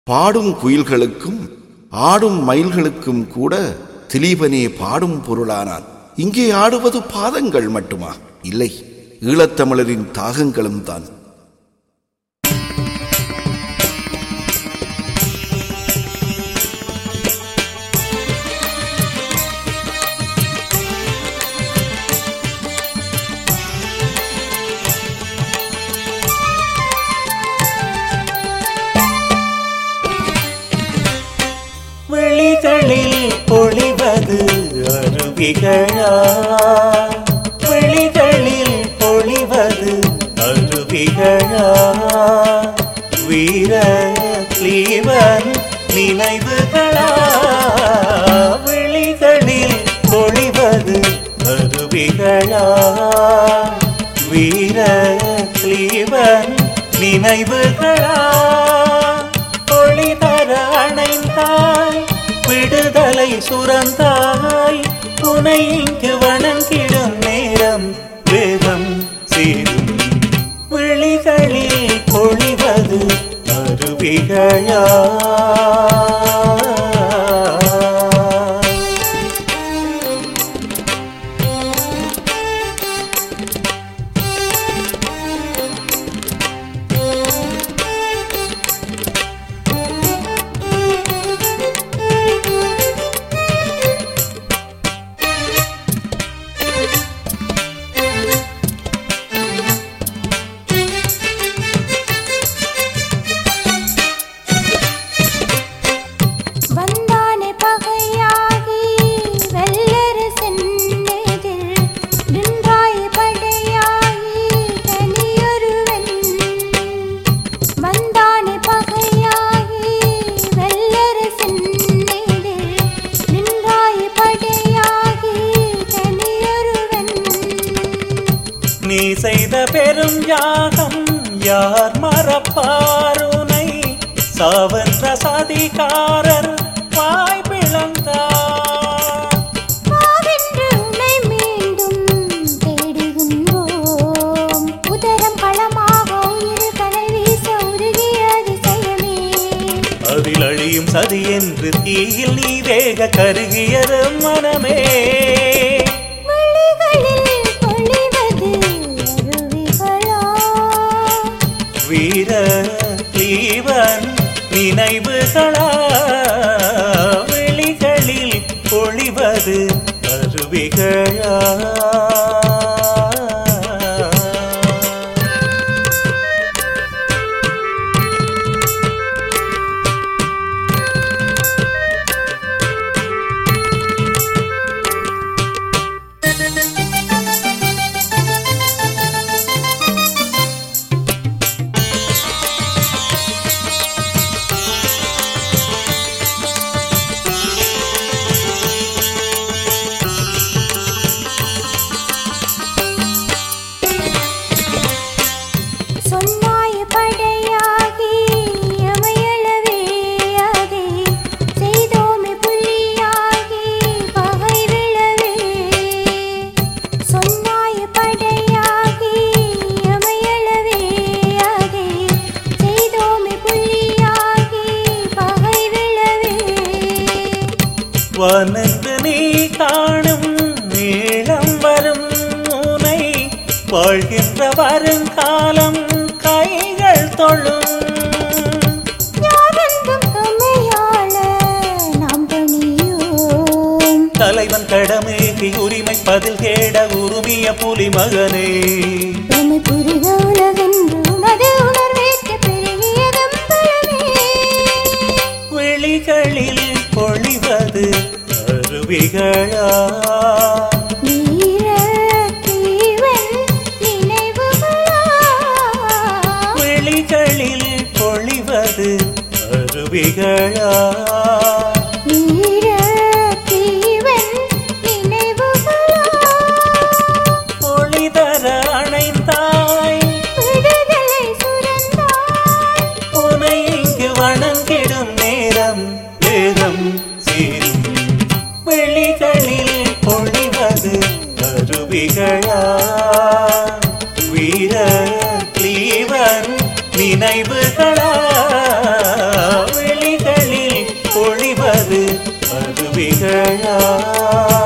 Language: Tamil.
பாடும் குயில்களுக்கும் ஆடும் மயில்களுக்கும் கூட திலீபனே பாடும் பொருளானான் இங்கே ஆடுவது பாதங்கள் மட்டுமா இல்லை ஈழத்தமிழரின் தாகங்களும் தான் விழிகளில் பொழிவது அருவிகளா விழிகளில் பொழிவது அருவிகளா வீர கிளீவன் நினைவுகளா விழிகளில் பொழிவது அருவிகளா வீர கிளீவன் நினைவுகளா ஒளி தர அணைந்தாய் விடுதலை சுரந்தாய் உனை இங்கு வணங்கிடும் நேரம் வேகம் சேரும் விழிகளில் பொழிவது அருவிகளா வந்தானே பகையாகி வெள்ளரசன் எதிர் நின்றாய் படையாகி தனியொருவன் வந்தானே பகையாகி வெள்ளரசன் எதிர் நின்றாய் படையாகி தனியொருவன் நீ செய்த பெரும் யாகம் யார் மறப்பாருனை சாவன்ற சதிகாரர் வாய் பிளந்தார் வாவென்று உன்னை மீண்டும் தேடுகின்றோம். உதரம் களமாக உயிர் கனல் வீச உருகிய அதிசயமே. அதில் அழியும் சதி என்று தீயில் நீ வேக கருகியது மனமே விழிகளில் பொழிவது அருவிகளா? வீர தீவன் நினைவுகளா விழிகளில் பொழிவது அருவிகளா சொன்னாய் படையாகி அமையளவே அதை செய்தோமே புலியாகி பகை விழவே சொன்னாய் படையாகி அமையளவே அதை செய்தோமே புலியாகி பகை விழவே வனந்து நீ காணும் நீளம் வரும் உனை வாழ்கின்ற வருங்காலம் கைகள் தொழும் யாரென்றும் அமையாள நாம் பணியோம் தலைவன் கடமைக்கு உரிமை பதில் கேட உருமிய புலி மகனே உமை புரிக உலகென்று உனது உணர்வேற்ற பெருகியதும் பலமே விழிகளில் பொழிவது அருவிகளா வீர தீவன் நினைவுகளா விழிகளில் பொழிவது அருவிகளா வீர தீவன் நினைவுகளா பொழிதர அணைந்தாய் விடுதலை சுரந்தாய் உனை இங்கு வணங்கிடும் நேரம் வேதம் சேரும் வெளிகளில் பொழிவது அருவிகளா வீர கிளீவன் நினைவுகளா வெளி கவிகளா